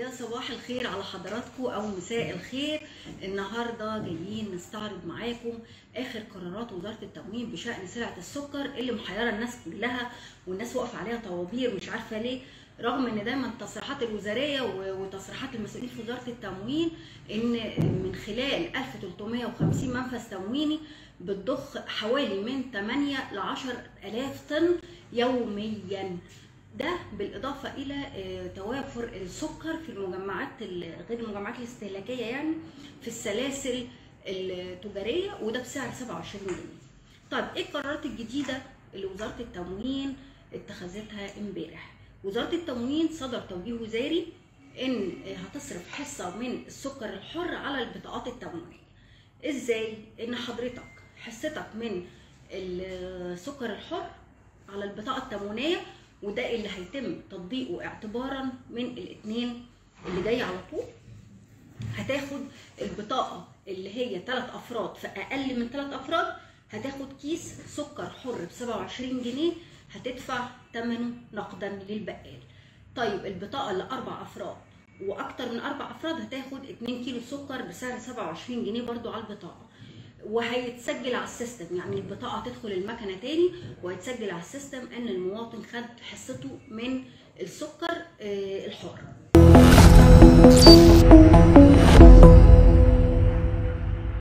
يا صباح الخير على حضراتكم او مساء الخير النهارده جايين نستعرض معاكم اخر قرارات وزاره التموين بشان سلعه السكر اللي محيره الناس كلها والناس واقفه عليها طوابير مش عارفه ليه رغم ان دايما التصريحات الوزاريه وتصريحات المسؤولين في وزاره التموين ان من خلال 1350 منفذ تمويني بتضخ حوالي من 8 ل 10000 طن يوميا ده بالاضافه الى توافر السكر في المجمعات غير المجمعات الاستهلاكيه يعني في السلاسل التجاريه وده بسعر 27 جنيه. طيب ايه القرارات الجديده اللي وزاره التموين اتخذتها امبارح؟ وزاره التموين صدر توجيه وزاري ان هتصرف حصه من السكر الحر على البطاقات التموينيه. ازاي؟ ان حضرتك حصتك من السكر الحر على البطاقه التموينيه وده اللي هيتم تطبيقه اعتبارا من الاثنين اللي جاي على طول هتاخد البطاقه اللي هي ثلاث افراد فاقل من ثلاث افراد هتاخد كيس سكر حر ب 27 جنيه هتدفع ثمنه نقدا للبقال طيب البطاقه لاربع افراد واكتر من اربع افراد هتاخد 2 كيلو سكر بسعر 27 جنيه برضو على البطاقه وهيتسجل على السيستم يعني البطاقه هتدخل المكنه تاني وهيتسجل على السيستم ان المواطن خد حصته من السكر الحر